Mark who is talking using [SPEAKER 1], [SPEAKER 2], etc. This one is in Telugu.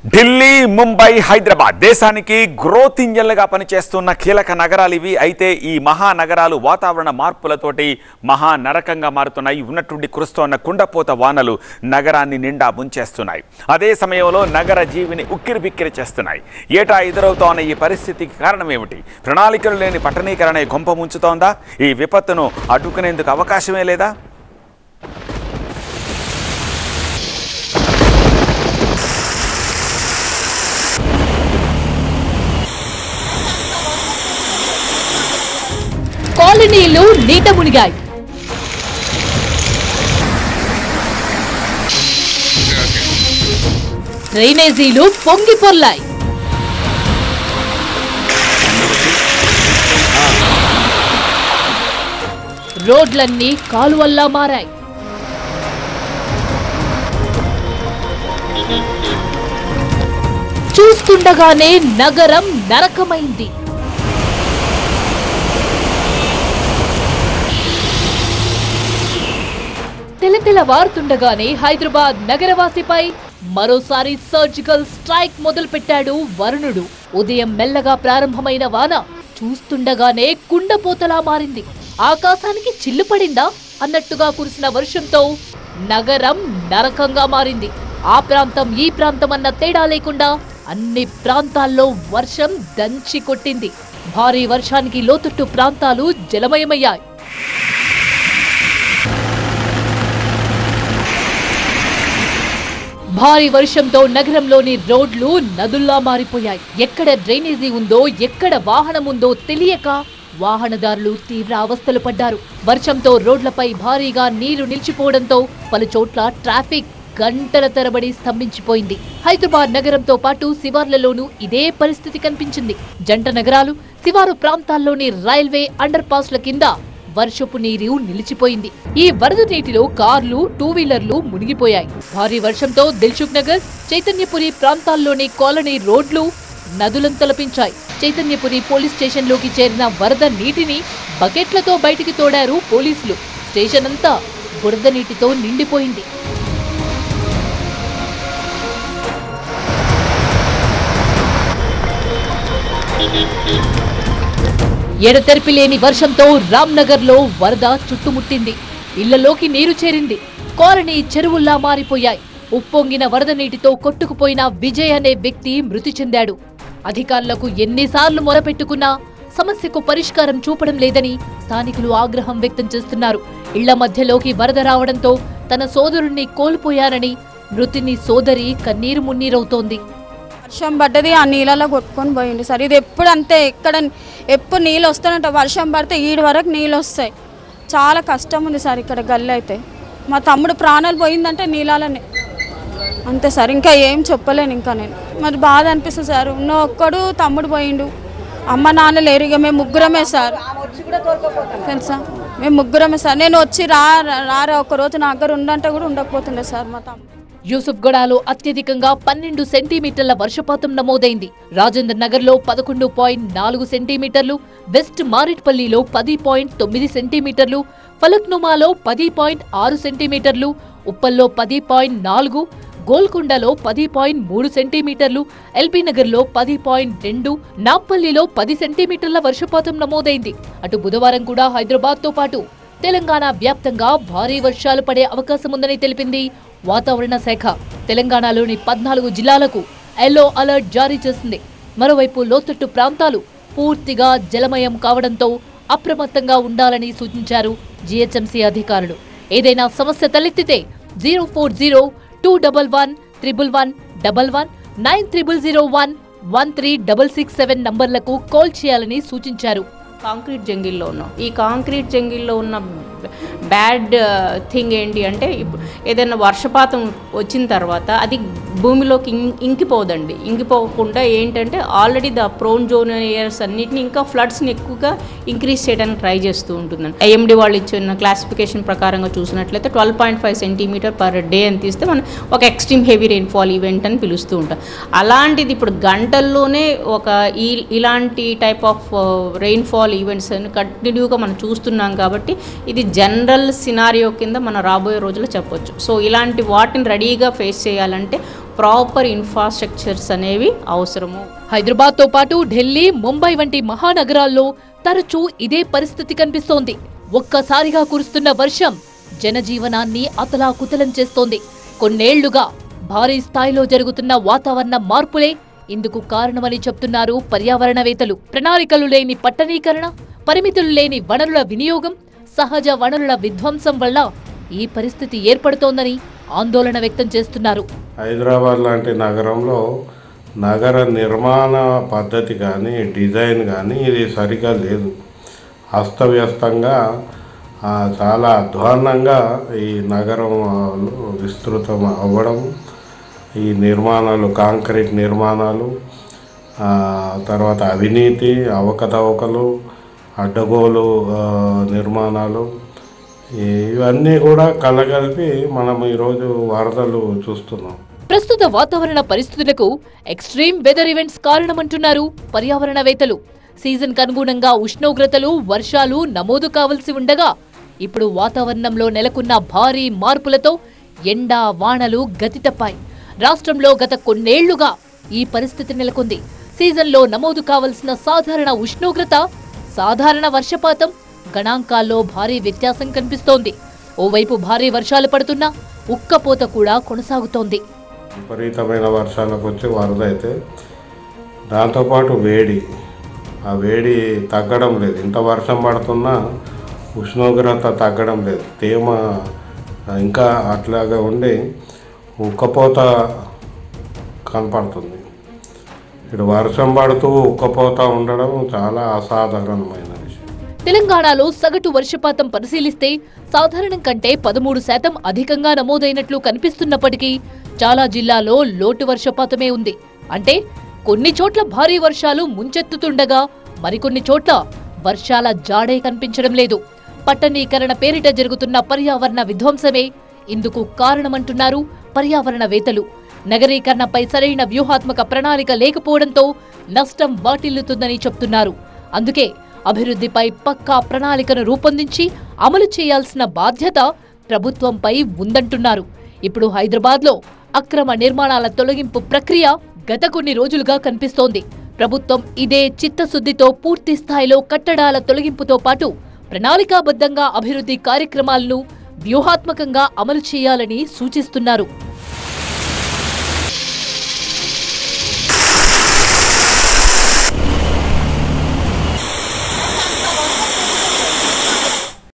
[SPEAKER 1] ఢిల్లీ ముంబై హైదరాబాద్ దేశానికి గ్రోత్ ఇంజన్లుగా పనిచేస్తున్న కీలక నగరాలు ఇవి అయితే ఈ మహానగరాలు వాతావరణ మార్పులతోటి మహా నరకంగా మారుతున్నాయి ఉన్నట్టుండి కురుస్తోన్న కుండపోత వానలు నగరాన్ని నిండా ముంచేస్తున్నాయి అదే సమయంలో నగర జీవిని ఉక్కిరి బిక్కిరి చేస్తున్నాయి ఏటా ఎదురవుతోన్న ఈ పరిస్థితికి కారణం ఏమిటి ప్రణాళికలు లేని పట్టణీకరణ గొంప ముంచుతోందా ఈ విపత్తును అడ్డుకునేందుకు అవకాశమే లేదా
[SPEAKER 2] కాలనీలు నీట మునిగాయి డ్రైనేజీలు పొంగి పొర్లాయి రోడ్లన్నీ కాలువల్లా మారాయి చూస్తుండగానే నగరం నరకమైంది తెలతెలవారుతుండగానే హైదరాబాద్ నగరవాసిపై మరోసారి సర్జికల్ స్ట్రైక్ మొదలుపెట్టాడు వరుణుడు ఉదయం మెల్లగా ప్రారంభమైన వాన చూస్తుండగానే కుండపోతలా మారింది ఆకాశానికి చిల్లు పడిందా అన్నట్టుగా కురిసిన వర్షంతో నగరం నరకంగా మారింది ఆ ప్రాంతం ఈ ప్రాంతం అన్న తేడా లేకుండా అన్ని ప్రాంతాల్లో వర్షం దంచి కొట్టింది భారీ వర్షానికి లోతట్టు ప్రాంతాలు జలమయమయ్యాయి భారీ వర్షంతో నగరంలోని రోడ్లు నదుల్లా మారిపోయాయి ఎక్కడ డ్రైనేజీ ఉందో ఎక్కడ వాహనం ఉందో తెలియక వాహనదారులు తీవ్ర అవస్థలు పడ్డారు వర్షంతో రోడ్లపై భారీగా నీరు నిలిచిపోవడంతో పలు చోట్ల ట్రాఫిక్ గంటల తరబడి స్తంభించిపోయింది హైదరాబాద్ నగరంతో పాటు శివార్లలోనూ ఇదే పరిస్థితి కనిపించింది జంట నగరాలు శివారు ప్రాంతాల్లోని రైల్వే అండర్ పాస్ల కింద వర్షపు నీరు నిలిచిపోయింది ఈ వరద నీటిలో కార్లు టూ వీలర్లు మునిగిపోయాయి భారీ వర్షంతో దిల్సుఖ్ నగర్ చైతన్యపురి ప్రాంతాల్లోని కాలనీ రోడ్లు నదులను తలపించాయి చైతన్యపురి పోలీస్ స్టేషన్లోకి చేరిన వరద నీటిని బకెట్లతో బయటికి తోడారు పోలీసులు స్టేషన్ అంతా బురద నీటితో నిండిపోయింది ఎడతెరిపి లేని వర్షంతో రామ్నగర్ లో వరద చుట్టుముట్టింది ఇళ్లలోకి నీరు చేరింది కాలనీ చెరువుల్లా మారిపోయాయి ఉప్పొంగిన వరద నీటితో కొట్టుకుపోయిన విజయ్ అనే వ్యక్తి మృతి చెందాడు అధికారులకు ఎన్నిసార్లు మొరపెట్టుకున్నా సమస్యకు పరిష్కారం చూపడం లేదని స్థానికులు ఆగ్రహం వ్యక్తం చేస్తున్నారు ఇళ్ల మధ్యలోకి వరద రావడంతో తన సోదరుణ్ణి కోల్పోయారని మృతిని సోదరి కన్నీరు మున్నీరవుతోంది
[SPEAKER 3] వర్షం పడ్డది ఆ నీళ్ళలో కొట్టుకొని పోయింది సార్ ఇది ఎప్పుడు అంతే ఎక్కడ ఎప్పుడు నీళ్ళు వస్తానంట వర్షం పడితే ఈడు వరకు నీళ్ళు వస్తాయి చాలా కష్టం ఉంది సార్ ఇక్కడ గల్లి అయితే మా తమ్ముడు ప్రాణాలు పోయిందంటే నీళ్ళలోనే అంతే సార్ ఇంకా ఏం చెప్పలేను ఇంకా నేను మరి బాధ అనిపిస్తుంది సార్ ఉన్న ఒక్కడు తమ్ముడు పోయిండు అమ్మ నాన్న లేరు ఇక మేము ముగ్గురమే సార్ తెలుసా మేము ముగ్గురమే సార్ నేను వచ్చి రా రారా ఒక రోజు నా దగ్గర ఉండంటే కూడా ఉండకపోతుండే సార్ మా తమ్ముడు
[SPEAKER 2] యూసుఫ్గడాలో అత్యధికంగా పన్నెండు సెంటీమీటర్ల వర్షపాతం నమోదైంది రాజేంద్ర నగర్లో పదకొండు పాయింట్ నాలుగు సెంటీమీటర్లు వెస్ట్ మారేట్పల్లిలో పది పాయింట్ తొమ్మిది సెంటీమీటర్లు ఫలక్నుమాలో పది పాయింట్ ఆరు సెంటీమీటర్లు ఉప్పల్లో పది పాయింట్ నాలుగు గోల్కొండలో పది పాయింట్ మూడు సెంటీమీటర్లు ఎల్బీ నగర్లో పది పాయింట్ రెండు నాంపల్లిలో పది సెంటీమీటర్ల వర్షపాతం నమోదైంది అటు బుధవారం కూడా హైదరాబాద్తో పాటు తెలంగాణ వ్యాప్తంగా భారీ వర్షాలు పడే అవకాశం ఉందని తెలిపింది వాతావరణ శాఖ తెలంగాణలోని పద్నాలుగు జిల్లాలకు ఎల్లో అలర్ట్ జారీ చేసింది మరోవైపు లోతట్టు ప్రాంతాలు పూర్తిగా జలమయం కావడంతో అప్రమత్తంగా ఉండాలని సూచించారు జీహెచ్ఎంసీ అధికారులు ఏదైనా సమస్య తలెత్తితే zero four zero two double one triple one double one nine triple zero one one three double six seven నంబర్లకు కాల్ చేయాలని సూచించారు
[SPEAKER 4] కాంక్రీట్ జంగిల్లో ఉన్నాం ఈ కాంక్రీట్ జంగిల్లో ఉన్న బ్యాడ్ థింగ్ ఏంటి అంటే ఇప్పుడు ఏదైనా వర్షపాతం వచ్చిన తర్వాత అది భూమిలోకి ఇం- ఇంకిపోదండి ఇంకిపోకుండా ఏంటంటే already the prone zone areas అన్నిటిని ఇంకా ఫ్లడ్స్ని ఎక్కువగా ఇంక్రీజ్ చేయడానికి ట్రై చేస్తూ ఉంటుందండి ఐఎండి వాళ్ళు ఇచ్చిన క్లాసిఫికేషన్ ప్రకారంగా చూసినట్లయితే twelve point five centimetre per day అని తీస్తే మనం ఒక ఎక్స్ట్రీమ్ హెవీ రెయిన్ఫాల్ ఈవెంట్ అని పిలుస్తూ ఉంటాం అలాంటిది ఇప్పుడు గంటల్లోనే ఒక ఈ ఇలాంటి టైప్ ఆఫ్ రెయిన్ఫాల్ ఈవెంట్స్ అని కంటిన్యూగా మనం చూస్తున్నాం కాబట్టి ఇది జనరల్ సినారియో కింద మనం రాబోయే రోజుల్లో చెప్పొచ్చు సో ఇలాంటి వాటిని రెడీగా ఫేస్ చేయాలంటే ప్రాపర్ ఇన్ఫ్రాస్ట్రక్చర్స్ అనేవి అవసరము
[SPEAKER 2] హైదరాబాద్ తో పాటు ఢిల్లీ ముంబై వంటి మహానగరాల్లో తరచూ ఇదే పరిస్థితి కనిపిస్తోంది ఒక్కసారిగా కురుస్తున్న వర్షం జనజీవనాన్ని అతలాకుతలం చేస్తోంది కొన్నేళ్లుగా భారీ స్థాయిలో జరుగుతున్న వాతావరణ మార్పులే ఇందుకు కారణమని చెప్తున్నారు పర్యావరణవేత్తలు ప్రణాళికలు లేని పట్టణీకరణ పరిమితులు లేని వనరుల వినియోగం సహజ వనరుల విధ్వంసం వల్ల ఈ పరిస్థితి ఏర్పడుతోందని ఆందోళన వ్యక్తం చేస్తున్నారు
[SPEAKER 5] హైదరాబాద్ లాంటి నగరంలో నగర నిర్మాణ పద్ధతి కానీ డిజైన్ కానీ ఇది సరిగా లేదు అస్తవ్యస్తంగా ఆ, చాలా అధ్వాన్నంగా ఈ నగరం ఆ, విస్తృతం అవ్వడం ఈ నిర్మాణాలు కాంక్రీట్ నిర్మాణాలు ఆ, తర్వాత అవినీతి అవకతవకలు అడ్డగోలు ఆ, నిర్మాణాలు ఇవన్నీ కూడా కలగలిపి మనం ఈరోజు వరదలు చూస్తున్నాం
[SPEAKER 2] ప్రస్తుత వాతావరణ పరిస్థితులకు ఎక్స్ట్రీమ్ వెదర్ ఈవెంట్స్ కారణమంటున్నారు పర్యావరణవేత్తలు సీజన్ అనుగుణంగా ఉష్ణోగ్రతలు వర్షాలు నమోదు కావలసి ఉండగా ఇప్పుడు వాతావరణంలో నెలకొన్న భారీ మార్పులతో ఎండ వానలు గతి తప్పాయి రాష్ట్రంలో గత కొన్నేళ్లుగా ఈ పరిస్థితి నెలకొంది సీజన్లో నమోదు కావలసిన సాధారణ ఉష్ణోగ్రత సాధారణ వర్షపాతం గణాంకాల్లో భారీ వ్యత్యాసం కనిపిస్తోంది ఓవైపు భారీ వర్షాలు పడుతున్నా ఉక్కపోత కూడా కొనసాగుతోంది
[SPEAKER 5] విపరీతమైన వర్షాలకు వచ్చి వరద అయితే దాంతోపాటు వేడి ఆ వేడి తగ్గడం లేదు ఇంత వర్షం పడుతున్నా ఉష్ణోగ్రత తగ్గడం లేదు తేమ ఇంకా అట్లాగే ఉండి ఉక్కపోత కనపడుతుంది ఇటు వర్షం పడుతూ ఉక్కపోత ఉండడం చాలా అసాధారణమైన విషయం
[SPEAKER 2] తెలంగాణలో సగటు వర్షపాతం పరిశీలిస్తే సాధారణం కంటే పదమూడు శాతం అధికంగా నమోదైనట్లు కనిపిస్తున్నప్పటికీ చాలా జిల్లాలో లోటు వర్షపాతమే ఉంది అంటే కొన్ని చోట్ల భారీ వర్షాలు ముంచెత్తుతుండగా మరికొన్ని చోట్ల వర్షాల జాడే కనిపించడం లేదు పట్టణీకరణ పేరిట జరుగుతున్న పర్యావరణ విధ్వంసమే ఇందుకు కారణమంటున్నారు పర్యావరణవేత్తలు నగరీకరణపై సరైన వ్యూహాత్మక ప్రణాళిక లేకపోవడంతో నష్టం వాటిల్లుతుందని చెప్తున్నారు అందుకే అభివృద్ధిపై పక్కా ప్రణాళికను రూపొందించి అమలు చేయాల్సిన బాధ్యత ప్రభుత్వంపై ఉందంటున్నారు ఇప్పుడు హైదరాబాద్లో అక్రమ నిర్మాణాల తొలగింపు ప్రక్రియ గత కొన్ని రోజులుగా కనిపిస్తోంది ప్రభుత్వం ఇదే చిత్తశుద్ధితో పూర్తి స్థాయిలో కట్టడాల తొలగింపుతో పాటు ప్రణాళికాబద్ధంగా అభివృద్ధి కార్యక్రమాలను వ్యూహాత్మకంగా అమలు చేయాలని సూచిస్తున్నారు